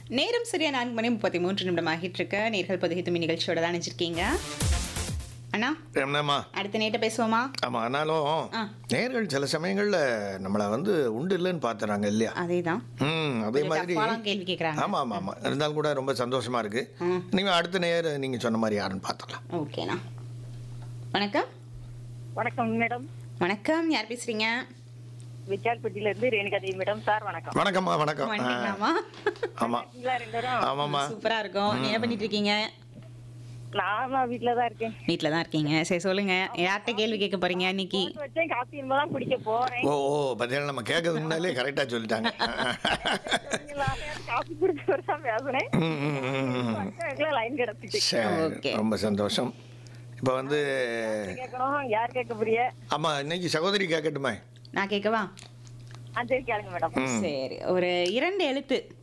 நேரம் சரியா நான்கு மணி முப்பத்தி மூன்று நிமிடம் ஆகிட்டு இருக்க நேர்கள் பொதுகித்துமி நிகழ்ச்சியோட தான் நினைச்சிருக்கீங்க அண்ணா என்னம்மா அடுத்த நேட்ட பேசுவோமா ஆமாம் ஆனாலும் ஆ. நேர்கள் சில சமயங்களில் நம்மளை வந்து உண்டு இல்லைன்னு பார்த்துறாங்க இல்லையா அதேதான் ம் அதே மாதிரி டஃப்பாலாம் கேள்வி கேட்குறாங்க ஆமாம் ஆமாம் ஆமாம் இருந்தாலும் கூட ரொம்ப சந்தோஷமா இருக்கு ம். நீங்கள் அடுத்த நேர் நீங்கள் சொன்ன மாதிரி யாருன்னு பார்த்துடலாம் ஓகேண்ணா வணக்கம் வணக்கம் மேடம் வணக்கம் யார் பேசுறீங்க விசால்பட்டியில இருந்து ரேணுகா தேவி மேடம் சார் வணக்கம் வணக்கம்மா வணக்கம் ஆ, வணக்கம்லாமா ஆமாம் இருக்கீங்களா ரெண்டு பேரும் ஆமாம்மா சூப்பரா இருக்கும் நீங்க என்ன பண்ணிட்டு இருக்கீங்க நான் வீட்டுல தான் இருக்கேன் வீட்டில் தான் இருக்கீங்க சரி சொல்லுங்க யார்கிட்ட கேள்வி கேட்க போறீங்க இன்னைக்கு போட்டு வச்சேன் காப்பி இனிமே தான் குடிக்க போறேன் ஓ ஓ பார்த்தீங்கன்னா நம்ம கேட்கறதுக்கு முன்னாலே கரெக்டாக சொல்லிட்டாங்க சரிங்களா? காப்பி குடிக்க தான் பேசுனேன் ம், ம், ம், ம். லைன் கிடச்சிட்டு சரி Okay. ரொம்ப சந்தோஷம் இப்போ வந்து கேட்கணும் யார் கேட்க புரிய ஆமாம் இன்னைக்கு சகோதரி கேட்கட்டுமே நான் கேட்கவா ஆ சரி கேளுங்க மேடம் ம் சரி ஒரு இரண்டு எழுத்து